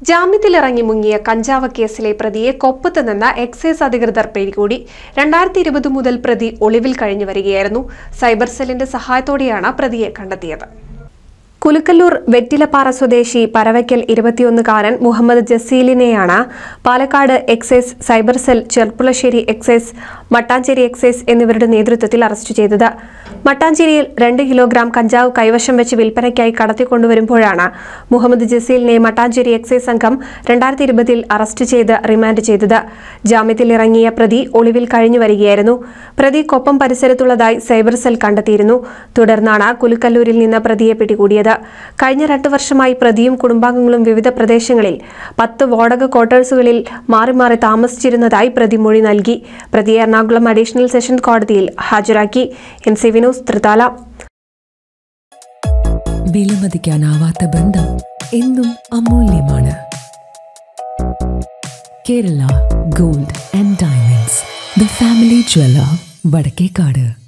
ജാമ്യത്തിലിറങ്ങി മുങ്ങിയ കഞ്ചാവ് കേസിലെ പ്രതിയെ കൊപ്പത്ത് നിന്ന് എക്സൈസ് അധികൃതർ പിടികൂടി രണ്ടായിരത്തി ഇരുപത് മുതൽ പ്രതി ഒളിവിൽ കഴിഞ്ഞു വരികയായിരുന്നു സൈബർ സെല്ലിന്റെ സഹായത്തോടെയാണ് പ്രതിയെ കണ്ടെത്തിയത് കുലുക്കല്ലൂർ വെറ്റിലപ്പാറ സ്വദേശി പരവയ്ക്കൽ ഇരുപത്തിയൊന്നുകാരൻ മുഹമ്മദ് ജസീലിനെയാണ് Palakkad excise cyber cell Cherpulassery excise Mattancherry excise എന്നിവരുടെ നേതൃത്വത്തിൽ അറസ്റ്റ് ചെയ്തത് മട്ടാഞ്ചേരിയിൽ രണ്ട് കിലോഗ്രാം കഞ്ചാവ് കൈവശം വെച്ച് വിൽപ്പനയ്ക്കായി കടത്തിക്കൊണ്ടുവരുമ്പോഴാണ് മുഹമ്മദ് ജസീലിനെ മട്ടാഞ്ചേരി എക്സൈസ് സംഘം രണ്ടായിരത്തി ഇരുപതിൽ അറസ്റ്റ് ചെയ്ത് റിമാൻഡ് ചെയ്തത് ജാമ്യത്തിൽ ഇറങ്ങിയ പ്രതി ഒളിവിൽ കഴിഞ്ഞു വരികയായിരുന്നു പ്രതി കൊപ്പം പരിസരത്തുള്ളതായി സൈബർ സെൽ കണ്ടെത്തിയിരുന്നു തുടർന്നാണ് കുലുക്കല്ലൂരിൽ നിന്ന് പ്രതിയെ പിടികൂടിയത് കഴിഞ്ഞ രണ്ടു വർഷമായി പ്രതിയും കുടുംബാംഗങ്ങളും വിവിധ പ്രദേശങ്ങളിൽ പത്ത് വാടക ക്വാർട്ടേഴ്സുകളിൽ മാറി മാറി താമസിച്ചിരുന്നതായി പ്രതി മൊഴി നൽകി പ്രതിയെ എറണാകുളം അഡീഷണൽ സെഷൻ കോടതിയിൽ ഹാജരാക്കി എൻ സി വിനോസ് തൃത്താല വിലമതിക്കാനാവാത്ത ബന്ധം എന്നും അമൂല്യമാണ് Kerala gold and diamonds the family jeweller Vadakkekad